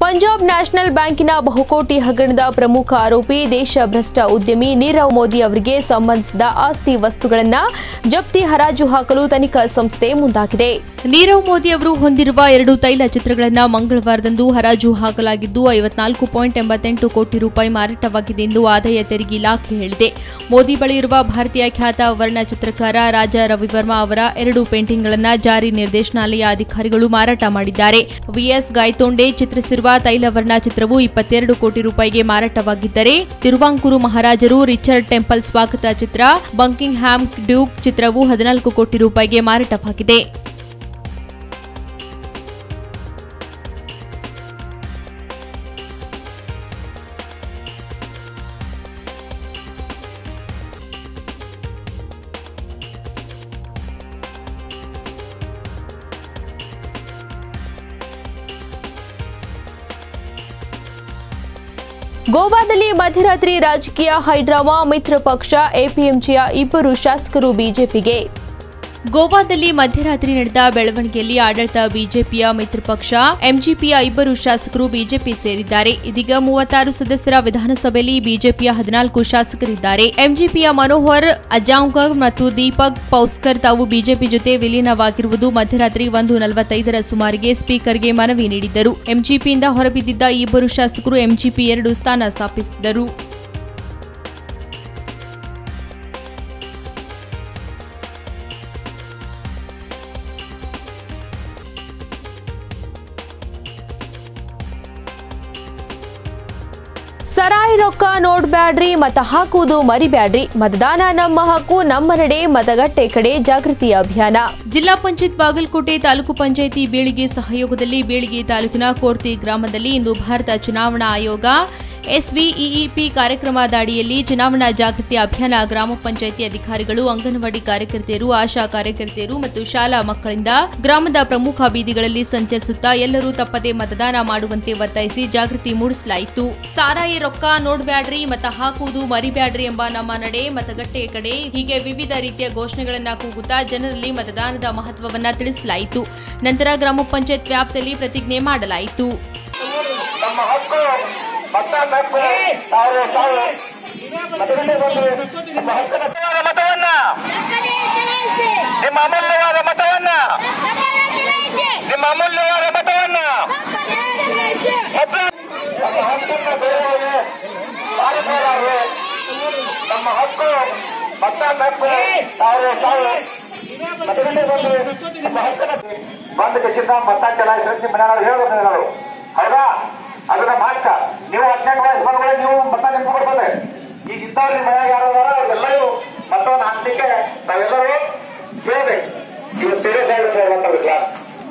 Punjab national ಬ್ಯಾಂಕಿನ ಬಹುಕೋಟಿ ಹಗರಣದ ಪ್ರಮುಖ ಆರೋಪಿ ದೇಶಭ್ರಷ್ಟ ಉದ್ಯಮಿ ನೀರವ್ ಮೋದಿ ಅವರಿಗೆ ಸಂಬಂಧಿಸಿದ ಆಸ್ತಿ ವಸ್ತುಗಳನ್ನು ಜಪ್ತಿ ಹರಾಜು ಹಾಕಲು ತನಿಖಾ ಸಂಸ್ಥೆ ಮುಂದಾಗಿದೆ ನೀರವ್ ಮೋದಿ ಅವರು ಹೊಂದಿರುವ ಎರಡು ತೈಲ ಚಿತ್ರಗಳನ್ನು ಮಂಗಳವಾರದಂದು ಹರಾಜು ಹಾಕಲಾಗಿದ್ದು ಐವತ್ನಾಲ್ಕು ಪಾಯಿಂಟ್ ಎಂಬತ್ತೆಂಟು ಕೋಟಿ ರೂಪಾಯಿ ಮಾರಾಟವಾಗಿದೆ ಎಂದು ಆದಾಯ ತೆರಿಗೆ ಇಲಾಖೆ ಹೇಳಿದೆ ಮೋದಿ ಬಳಿ ಇರುವ ಭಾರತೀಯ ಖ್ಯಾತ ವರ್ಣಚಿತ್ರಕಾರ ರಾಜಾ ರವಿವರ್ಮಾ ಅವರ ಎರಡು ಪೇಂಟಿಂಗ್ಗಳನ್ನು ಜಾರಿ ನಿರ್ದೇಶನಾಲಯ ಅಧಿಕಾರಿಗಳು ಮಾರಾಟ ಮಾಡಿದ್ದಾರೆ ವಿಎಸ್ ಗಾಯ್ತೋಂಡೆ ಚಿತ್ರಿಸಿರುವ ತೈಲವರ್ಣ ಚಿತ್ರವು ಇಪ್ಪತ್ತೆರಡು ಕೋಟಿ ರೂಪಾಯಿಗೆ ಮಾರಾಟವಾಗಿದ್ದರೆ ತಿರುವಾಂಕೂರು ಮಹಾರಾಜರು ರಿಚರ್ಡ್ ಟೆಂಪಲ್ ಸ್ವಾಗತ ಚಿತ್ರ ಬಂಕಿಂಗ್ ಹ್ಯಾಮ್ ಡ್ಯೂಕ್ ಚಿತ್ರವು ಹದಿನಾಲ್ಕು ಕೋಟಿ ರೂಪಾಯಿಗೆ ಮಾರಾಟವಾಗಿದೆ ಗೋವಾದಲ್ಲಿ ಮಧ್ಯರಾತ್ರಿ ರಾಜಕೀಯ ಹೈಡ್ರಾಮಾ ಮಿತ್ರ ಪಕ್ಷ ಎಪಿಎಂಜಿಯ ಇಬ್ಬರು ಶಾಸಕರು ಬಿಜೆಪಿಗೆ ಗೋವಾದಲ್ಲಿ ಮಧ್ಯರಾತ್ರಿ ನಡೆದ ಬೆಳವಣಿಗೆಯಲ್ಲಿ ಆಡಳಿತ ಬಿಜೆಪಿಯ ಮಿತ್ರ ಪಕ್ಷ ಎಂಜಿಪಿಯ ಇಬ್ಬರು ಶಾಸಕರು ಬಿಜೆಪಿ ಸೇರಿದ್ದಾರೆ ಇದೀಗ ಮೂವತ್ತಾರು ಸದಸ್ಯರ ವಿಧಾನಸಭೆಯಲ್ಲಿ ಬಿಜೆಪಿಯ ಹದಿನಾಲ್ಕು ಶಾಸಕರಿದ್ದಾರೆ ಎಂಜಿಪಿಯ ಮನೋಹರ್ ಅಜಾಂಕರ್ ಮತ್ತು ದೀಪಕ್ ಪೌಸ್ಕರ್ ತಾವು ಬಿಜೆಪಿ ಜೊತೆ ವಿಲೀನವಾಗಿರುವುದು ಮಧ್ಯರಾತ್ರಿ ಒಂದು ನಲವತ್ತೈದರ ಸುಮಾರಿಗೆ ಸ್ಪೀಕರ್ಗೆ ಮನವಿ ನೀಡಿದ್ದರು ಎಂಜಿಪಿಯಿಂದ ಹೊರಬಿದ್ದಿದ್ದ ಈ ಇಬ್ಬರು ಶಾಸಕರು ಎಂಜಿಪಿ ಎರಡು ಸ್ಥಾನ ಸ್ಥಾಪಿಸಿದ್ದರು ಸರಾಯಿ ರೊಕ್ಕ ನೋಡ್ಬ್ಯಾಡ್ರಿ ಮತ ಹಾಕುವುದು ಮರಿಬ್ಯಾಡ್ರಿ ಮತದಾನ ನಮ್ಮ ಹಕ್ಕು ನಮ್ಮ ನಡೆ ಮತಗಟ್ಟೆ ಕಡೆ ಜಾಗೃತಿ ಅಭಿಯಾನ ಜಿಲ್ಲಾ ಪಂಚಾಯತ್ ಬಾಗಲಕೋಟೆ ತಾಲೂಕು ಪಂಚಾಯಿತಿ ಬೀಳಿಗೆ ಸಹಯೋಗದಲ್ಲಿ ಬೀಳಿಗೆ ತಾಲೂಕಿನ ಕೋರ್ತಿ ಗ್ರಾಮದಲ್ಲಿ ಇಂದು ಭಾರತ ಚುನಾವಣಾ ಆಯೋಗ ಎಸ್ವಿಇಇಪಿ ಕಾರ್ಯಕ್ರಮದ ಅಡಿಯಲ್ಲಿ ಚುನಾವಣಾ ಜಾಗೃತಿ ಅಭಿಯಾನ ಗ್ರಾಮ ಪಂಚಾಯಿತಿ ಅಧಿಕಾರಿಗಳು ಅಂಗನವಾಡಿ ಕಾರ್ಯಕರ್ತೆಯರು ಆಶಾ ಕಾರ್ಯಕರ್ತೆಯರು ಮತ್ತು ಶಾಲಾ ಮಕ್ಕಳಿಂದ ಗ್ರಾಮದ ಪ್ರಮುಖ ಬೀದಿಗಳಲ್ಲಿ ಸಂಚರಿಸುತ್ತಾ ಎಲ್ಲರೂ ತಪ್ಪದೆ ಮತದಾನ ಮಾಡುವಂತೆ ಒತ್ತಾಯಿಸಿ ಜಾಗೃತಿ ಮೂಡಿಸಲಾಯಿತು ಸಾರಾಯಿ ರೊಕ್ಕ ನೋಡ್ಬ್ಯಾಡ್ರಿ ಮತ ಹಾಕುವುದು ಮರಿಬ್ಯಾಡ್ರಿ ಎಂಬ ನಮ್ಮ ನಡೆ ಮತಗಟ್ಟೆ ಕಡೆ ಹೀಗೆ ವಿವಿಧ ರೀತಿಯ ಘೋಷಣೆಗಳನ್ನ ಕೂಗುತ್ತಾ ಜನರಲ್ಲಿ ಮತದಾನದ ಮಹತ್ವವನ್ನ ತಿಳಿಸಲಾಯಿತು ನಂತರ ಗ್ರಾಮ ಪಂಚಾಯತ್ ವ್ಯಾಪ್ತಿಯಲ್ಲಿ ಪ್ರತಿಜ್ಞೆ ಮಾಡಲಾಯಿತು ನಮ್ಮ ಹಕ್ಕು ಮತದಾನ ಹಕ್ಕು ತಾವು ತಾವು ಮತಗಟ್ಟೆ ಬಂದು ನಿಮ್ಮ ಹಕ್ಕನ್ನ ಮತವನ್ನ ನಿಮ್ಮ ಅಮೂಲ್ಯವಾದ ಮತವನ್ನ ನಿಮ್ಮ ಅಮೂಲ್ಯವಾದ ಮತವನ್ನ ಮತ್ತು ನಮ್ಮ ಹಕ್ಕನ್ನ ಬೇರೆಯವರಿಗೆ ಮಾರಿಕೊಳ್ಳಾರೆ ನಮ್ಮ ಹಕ್ಕು ಮತದಾನ ಹಕ್ಕು ತಾವು ತಾವು ಮತಗಟ್ಟೆ ಬಂದು ನಿಮ್ಮ ಹಕ್ಕನ್ನ ಬಂದ ಕಸಿಂದ ಮತ ಚಲಾಯಿಸಿ ನಿಮ್ಮ ಮನೆಯವರು ಹೇಳ್ಬೇಕು ನಾವು ಹೌದಾ ಅದನ್ನ ಮಾತ್ರ ನೀವು ಹದಿನೆಂಟು ವಯಸ್ಸು ಬಂದ್ಮೇಲೆ ನೀವು ಮತ ನಿಮ್ಗೆ ಬರ್ತದೆ ಈಗ ಇದ್ದವ್ರು ನಿಮ್ಮ ಮನೆಯಾಗ ಯಾರು ಅದಾರ ಅವ್ರೆಲ್ಲರೂ ಮತವನ್ನು ಹಾಕ್ಲಿಕ್ಕೆ ನಾವೆಲ್ಲರೂ ಹೇಳ್ಬೇಕು ಇವತ್ತು ಬೇರೆ ಸೈಡ್ ಹೇಳುವಂತ ಕ್ಲಾಸ್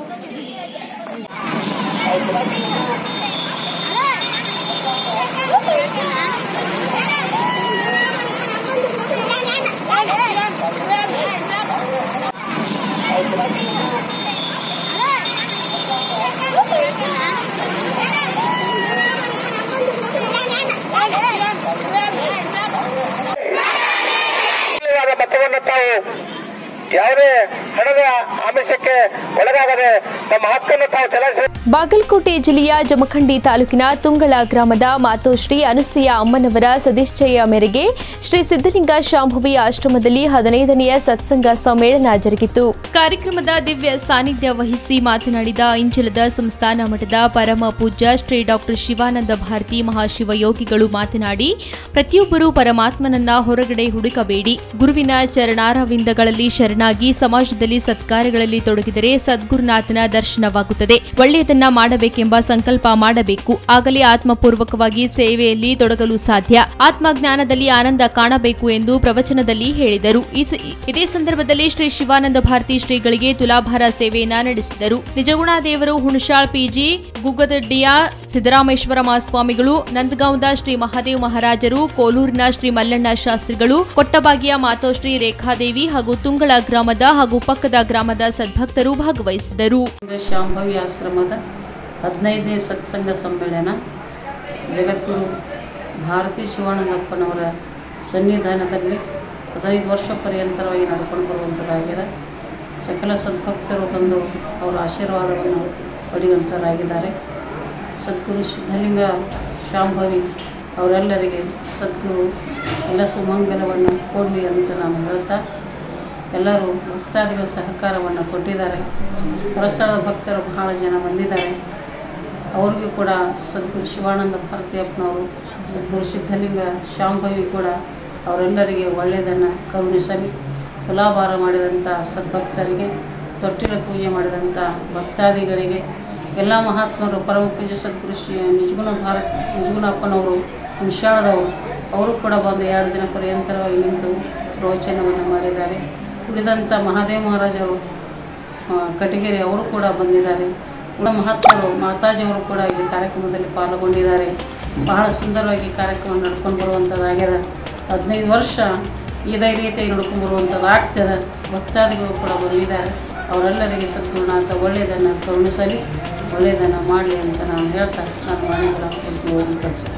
ಅಮೂಲ್ಯವಾದ ಮತವನ್ನು ತಾವು ಯಾವುದೇ ಹಣದ ಆಮಿಷಕ್ಕೆ ಒಳಗಾಗದೆ ತಮ್ಮ ಹಕ್ಕನ್ನು ತಾವು ಚಲಾಯಿಸ ಬಾಗಲಕೋಟೆ ಜಿಲ್ಲೆಯ ಜಮಖಂಡಿ ತಾಲೂಕಿನ ತುಂಗಳ ಗ್ರಾಮದ ಮಾತೋಶ್ರೀ ಅನುಸೂಯ ಅಮ್ಮನವರ ಸದಿಚ್ಛೆಯ ಮೇರೆಗೆ ಶ್ರೀ ಸಿದ್ದಲಿಂಗ ಶಾಂಭವಿ ಆಶ್ರಮದಲ್ಲಿ ಹದಿನೈದನೆಯ ಸತ್ಸಂಗ ಸಮ್ಮೇಳನ ಜರುಗಿತು ಕಾರ್ಯಕ್ರಮದ ದಿವ್ಯ ಸಾನ್ನಿಧ್ಯ ವಹಿಸಿ ಮಾತನಾಡಿದ ಇಂಚಲದ ಸಂಸ್ಥಾನ ಮಠದ ಪರಮ ಪೂಜ್ಯ ಶ್ರೀ ಡಾಕ್ಟರ್ ಶಿವಾನಂದ ಭಾರತಿ ಮಹಾಶಿವಯೋಗಿಗಳು ಮಾತನಾಡಿ ಪ್ರತಿಯೊಬ್ಬರೂ ಪರಮಾತ್ಮನನ್ನ ಹೊರಗಡೆ ಹುಡುಕಬೇಡಿ ಗುರುವಿನ ಚರಣಾರವಿಂದಗಳಲ್ಲಿ ಶರಣಾಗಿ ಸಮಾಜದಲ್ಲಿ ಸತ್ಕಾರ್ಯಗಳಲ್ಲಿ ತೊಡಗಿದರೆ ಸದ್ಗುರುನಾಥನ ದರ್ಶನವಾಗುತ್ತದೆ ಒಳ್ಳೆಯದನ್ನ ಮಾಡಬೇಕೆಂಬ ಸಂಕಲ್ಪ ಮಾಡಬೇಕು ಆಗಲೇ ಆತ್ಮಪೂರ್ವಕವಾಗಿ ಸೇವೆಯಲ್ಲಿ ತೊಡಗಲು ಸಾಧ್ಯ ಆತ್ಮಜ್ಞಾನದಲ್ಲಿ ಆನಂದ ಕಾಣಬೇಕು ಎಂದು ಪ್ರವಚನದಲ್ಲಿ ಹೇಳಿದರು ಈ ಸ- ಇದೇ ಸಂದರ್ಭದಲ್ಲಿ ಶ್ರೀ ಶಿವಾನಂದ ಭಾರತಿ ಶ್ರೀಗಳಿಗೆ ತುಲಾಭಾರ ಸೇವೆಯನ್ನ ನಡೆಸಿದರು ನಿಜಗುಣಾದೇವರು ಹುಣಶಾಳ್ ಪಿಜಿ ಗುಗದಡ್ಡಿಯ ಸಿದ್ದರಾಮೇಶ್ವರ ಮಹಾಸ್ವಾಮಿಗಳು ನಂದಗಾಂವದ ಶ್ರೀ ಮಹಾದೇವ್ ಮಹಾರಾಜರು ಕೋಲೂರಿನ ಶ್ರೀ ಮಲ್ಲಣ್ಣ ಶಾಸ್ತ್ರಿಗಳು ಕೊಟ್ಟಬಾಗಿಯ ಮಾತೋಶ್ರೀ ರೇಖಾದೇವಿ ಹಾಗೂ ತುಂಗಳ ಗ್ರಾಮದ ಹಾಗೂ ಪಕ್ಕದ ಗ್ರಾಮದ ಸದ್ಭಕ್ತರು ಭಾಗವಹಿಸಿದ್ದರು ಶಾಂಭವಿ ಆಶ್ರಮದ ಹದಿನೈದನೇ ಸತ್ಸಂಗ ಸಮ್ಮೇಳನ ಜಗದ್ಗುರು ಭಾರತಿ ಶಿವಾನಂದಪ್ಪನವರ ಸನ್ನಿಧಾನದಲ್ಲಿ ಹದಿನೈದು ವರ್ಷ ಪರ್ಯಂತರವಾಗಿ ನಡ್ಕೊಂಡು ಬರುವಂಥದ್ದಾಗಿದೆ ಸಕಲ ಸದ್ಭಕ್ತರು ಬಂದು ಅವರ ಆಶೀರ್ವಾದವನ್ನು ಪಡೆಯುವಂಥರಾಗಿದ್ದಾರೆ ಸದ್ಗುರು ಸಿದ್ಧಲಿಂಗ ಶಾಂಭವಿ ಅವರೆಲ್ಲರಿಗೆ ಸದ್ಗುರು ಎಲ್ಲ ಸುಮಂಗಲವನ್ನು ಕೊಡಲಿ ಅಂತ ನಾನು ಹೇಳ್ತಾ ಎಲ್ಲರೂ ಭಕ್ತಾದಿಗಳ ಸಹಕಾರವನ್ನು ಕೊಟ್ಟಿದ್ದಾರೆ ಹೊರಸ್ಥಳದ ಭಕ್ತರು ಬಹಳ ಜನ ಬಂದಿದ್ದಾರೆ ಅವ್ರಿಗೂ ಕೂಡ ಸದ್ಗುರು ಶಿವಾನಂದ ಭಾರತಿಯಪ್ಪನವರು ಸದ್ಗುರು ಸಿದ್ಧಲಿಂಗ ಶಾಂಭವಿ ಕೂಡ ಅವರೆಲ್ಲರಿಗೆ ಒಳ್ಳೆಯದನ್ನು ಕರುಣಿಸಲಿ ತುಲಾಭಾರ ಮಾಡಿದಂಥ ಸದ್ಭಕ್ತರಿಗೆ ತೊಟ್ಟಿಲ ಪೂಜೆ ಮಾಡಿದಂಥ ಭಕ್ತಾದಿಗಳಿಗೆ ಎಲ್ಲ ಮಹಾತ್ಮರು ಪರಮ ಪೂಜೆ ಸದ್ಗುರು ಶ್ರೀ ನಿಜಗುಣ ಭಾರತ್ ನಿಜಗುಣಪ್ಪನವರು ಹುಣಸಾಳದವರು ಅವರು ಕೂಡ ಬಂದು ಎರಡು ದಿನ ಪರ್ಯಂತರವಾಗಿ ನಿಂತು ಪ್ರವಚನವನ್ನು ಮಾಡಿದ್ದಾರೆ ಉಳಿದಂಥ ಮಹಾದೇವ ಮಹಾರಾಜರು ಆ, ಕಟಗೇರಿ ಅವರು ಕೂಡ ಬಂದಿದ್ದಾರೆ ಉಳಿದ ಮಹಾತ್ಮರು ಮಾತಾಜಿಯವರು ಕೂಡ ಈ ಕಾರ್ಯಕ್ರಮದಲ್ಲಿ ಪಾಲ್ಗೊಂಡಿದ್ದಾರೆ ಬಹಳ ಸುಂದರವಾಗಿ ಕಾರ್ಯಕ್ರಮ ನಡ್ಕೊಂಡು ಬರುವಂಥದ್ದಾಗ್ಯದ ಹದಿನೈದು ವರ್ಷ ಇದೇ ರೀತಿಯಾಗಿ ನಡ್ಕೊಂಡು ಬರುವಂಥದ್ದು ಆಗ್ತದೆ ಭಕ್ತಾದಿಗಳು ಕೂಡ ಬಂದಿದ್ದಾರೆ ಅವರೆಲ್ಲರಿಗೆ ಸದ್ಗುರುನಾಥ ಒಳ್ಳೆಯದನ್ನು ಕರುಣಿಸಲಿ ಒಳ್ಳೆಯದನ್ನು ಮಾಡಲಿ ಅಂತ ನಾನು ಹೇಳ್ತಾ ನಾನು ಮನೆಗಳನ್ನು ಕೊಟ್ಟು ಹೋಗುತ್ತಾ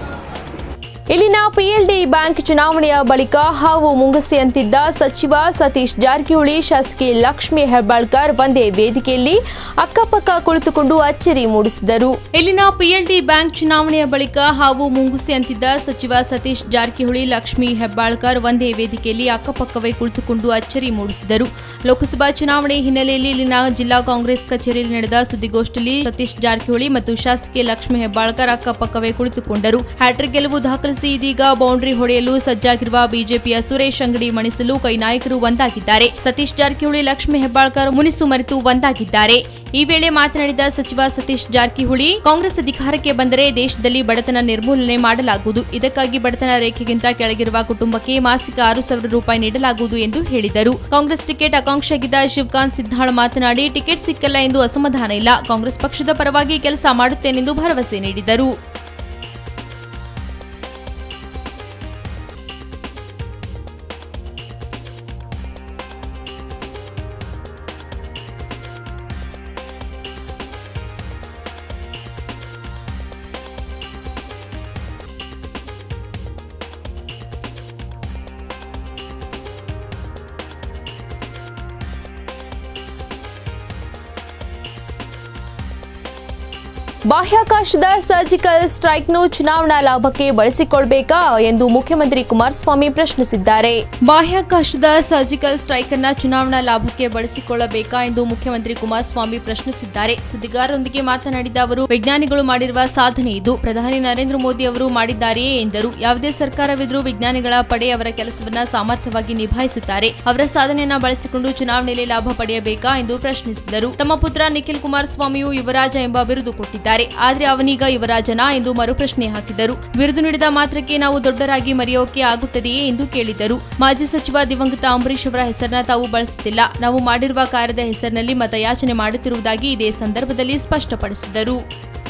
ಇಲ್ಲಿನ ಪಿಎಲ್ಡಿ ಬ್ಯಾಂಕ್ ಚುನಾವಣೆಯ ಬಳಿಕ ಹಾವು ಮುಂಗುಸಿಯಂತಿದ್ದ ಸಚಿವ ಸತೀಶ್ ಜಾರಕಿಹೊಳಿ ಶಾಸಕಿ ಲಕ್ಷ್ಮಿ ಹೆಬ್ಬಾಳ್ಕರ್ ಒಂದೇ ವೇದಿಕೆಯಲ್ಲಿ ಅಕ್ಕಪಕ್ಕ ಕುಳಿತುಕೊಂಡು ಅಚ್ಚರಿ ಮೂಡಿಸಿದರು ಇಲ್ಲಿನ ಪಿಎಲ್ಡಿ ಬ್ಯಾಂಕ್ ಚುನಾವಣೆಯ ಬಳಿಕ ಹಾವು ಮುಂಗುಸಿಯಂತಿದ್ದ ಸಚಿವ ಸತೀಶ್ ಜಾರಕಿಹೊಳಿ ಲಕ್ಷ್ಮಿ ಹೆಬ್ಬಾಳ್ಕರ್ ಒಂದೇ ವೇದಿಕೆಯಲ್ಲಿ ಅಕ್ಕಪಕ್ಕವೇ ಕುಳಿತುಕೊಂಡು ಅಚ್ಚರಿ ಮೂಡಿಸಿದರು ಲೋಕಸಭಾ ಚುನಾವಣೆ ಹಿನ್ನೆಲೆಯಲ್ಲಿ ಇಲ್ಲಿನ ಜಿಲ್ಲಾ ಕಾಂಗ್ರೆಸ್ ಕಚೇರಿಯಲ್ಲಿ ನಡೆದ ಸುದ್ದಿಗೋಷ್ಠಿಯಲ್ಲಿ ಸತೀಶ್ ಜಾರಕಿಹೊಳಿ ಮತ್ತು ಶಾಸಕಿ ಲಕ್ಷ್ಮಿ ಹೆಬ್ಬಾಳ್ಕರ್ ಅಕ್ಕಪಕ್ಕವೇ ಕುಳಿತುಕೊಂಡರು ಹ್ಯಾಟ್ರಿಕ್ ಗೆಲುವು ದಾಖಲಿಸಿ ಇದೀಗ ಬೌಂಡ್ರಿ ಹೊಡೆಯಲು ಸಜ್ಜಾಗಿರುವ ಬಿಜೆಪಿಯ ಸುರೇಶ್ ಅಂಗಡಿ ಮಣಿಸಲು ಕೈ ನಾಯಕರು ಒಂದಾಗಿದ್ದಾರೆ ಸತೀಶ್ ಜಾರಕಿಹೊಳಿ ಲಕ್ಷ್ಮಿ ಹೆಬ್ಬಾಳ್ಕರ್ ಮುನಿಸು ಮರೆತು ಒಂದಾಗಿದ್ದಾರೆ ಈ ವೇಳೆ ಮಾತನಾಡಿದ ಸಚಿವ ಸತೀಶ್ ಜಾರಕಿಹೊಳಿ ಕಾಂಗ್ರೆಸ್ ಅಧಿಕಾರಕ್ಕೆ ಬಂದರೆ ದೇಶದಲ್ಲಿ ಬಡತನ ನಿರ್ಮೂಲನೆ ಮಾಡಲಾಗುವುದು ಇದಕ್ಕಾಗಿ ಬಡತನ ರೇಖೆಗಿಂತ ಕೆಳಗಿರುವ ಕುಟುಂಬಕ್ಕೆ ಮಾಸಿಕ ಆರು ಸಾವಿರ ರೂಪಾಯಿ ನೀಡಲಾಗುವುದು ಎಂದು ಹೇಳಿದರು ಕಾಂಗ್ರೆಸ್ ಟಿಕೆಟ್ ಆಕಾಂಕ್ಷಿಯಾಗಿದ್ದ ಶಿವಕಾಂತ್ ಸಿದ್ದಾಳ್ ಮಾತನಾಡಿ ಟಿಕೆಟ್ ಸಿಕ್ಕಲ್ಲ ಎಂದು ಅಸಮಾಧಾನ ಇಲ್ಲ ಕಾಂಗ್ರೆಸ್ ಪಕ್ಷದ ಪರವಾಗಿ ಕೆಲಸ ಮಾಡುತ್ತೇನೆಂದು ಭರವಸೆ ನೀಡಿದರು ಬಾಹ್ಯಾಕಾಶದ ಸರ್ಜಿಕಲ್ ಸ್ಟ್ರೈಕ್ನು ಚುನಾವಣಾ ಲಾಭಕ್ಕೆ ಬಳಸಿಕೊಳ್ಬೇಕಾ ಎಂದು ಮುಖ್ಯಮಂತ್ರಿ ಕುಮಾರಸ್ವಾಮಿ ಪ್ರಶ್ನಿಸಿದ್ದಾರೆ ಬಾಹ್ಯಾಕಾಶದ ಸರ್ಜಿಕಲ್ ಸ್ಟ್ರೈಕ್ ಅನ್ನ ಚುನಾವಣಾ ಲಾಭಕ್ಕೆ ಬಳಸಿಕೊಳ್ಳಬೇಕಾ ಎಂದು ಮುಖ್ಯಮಂತ್ರಿ ಕುಮಾರಸ್ವಾಮಿ ಪ್ರಶ್ನಿಸಿದ್ದಾರೆ ಸುದ್ದಿಗಾರರೊಂದಿಗೆ ಮಾತನಾಡಿದ ಅವರು ವಿಜ್ಞಾನಿಗಳು ಮಾಡಿರುವ ಸಾಧನೆ ಇದು ಪ್ರಧಾನಿ ನರೇಂದ್ರ ಮೋದಿ ಅವರು ಮಾಡಿದ್ದಾರೆಯೇ ಎಂದರು ಯಾವುದೇ ಸರ್ಕಾರವಿದ್ರೂ ವಿಜ್ಞಾನಿಗಳ ಪಡೆ ಅವರ ಕೆಲಸವನ್ನ ಸಾಮರ್ಥ್ಯವಾಗಿ ನಿಭಾಯಿಸುತ್ತಾರೆ ಅವರ ಸಾಧನೆಯನ್ನ ಬಳಸಿಕೊಂಡು ಚುನಾವಣೆಯಲ್ಲಿ ಲಾಭ ಪಡೆಯಬೇಕಾ ಎಂದು ಪ್ರಶ್ನಿಸಿದರು ತಮ್ಮ ಪುತ್ರ ನಿಖಿಲ್ ಕುಮಾರಸ್ವಾಮಿಯು ಯುವರಾಜ ಎಂಬ ಬಿರುದು ಕೊಟ್ಟಿದ್ದಾರೆ ಆದ್ರೆ ಅವನೀಗ ಯುವರಾಜನಾ ಎಂದು ಮರುಪ್ರಶ್ನೆ ಹಾಕಿದರು ಬಿರುದು ನೀಡಿದ ಮಾತ್ರಕ್ಕೆ ನಾವು ದೊಡ್ಡರಾಗಿ ಮರೆಯೋಕೆ ಆಗುತ್ತದೆಯೇ ಎಂದು ಕೇಳಿದರು ಮಾಜಿ ಸಚಿವ ದಿವಂಗತ ಅಂಬರೀಶ್ ಅವರ ಹೆಸರನ್ನ ತಾವು ಬಳಸುತ್ತಿಲ್ಲ ನಾವು ಮಾಡಿರುವ ಕಾರ್ಯದ ಹೆಸರಿನಲ್ಲಿ ಮತಯಾಚನೆ ಮಾಡುತ್ತಿರುವುದಾಗಿ ಇದೇ ಸಂದರ್ಭದಲ್ಲಿ ಸ್ಪಷ್ಟಪಡಿಸಿದರು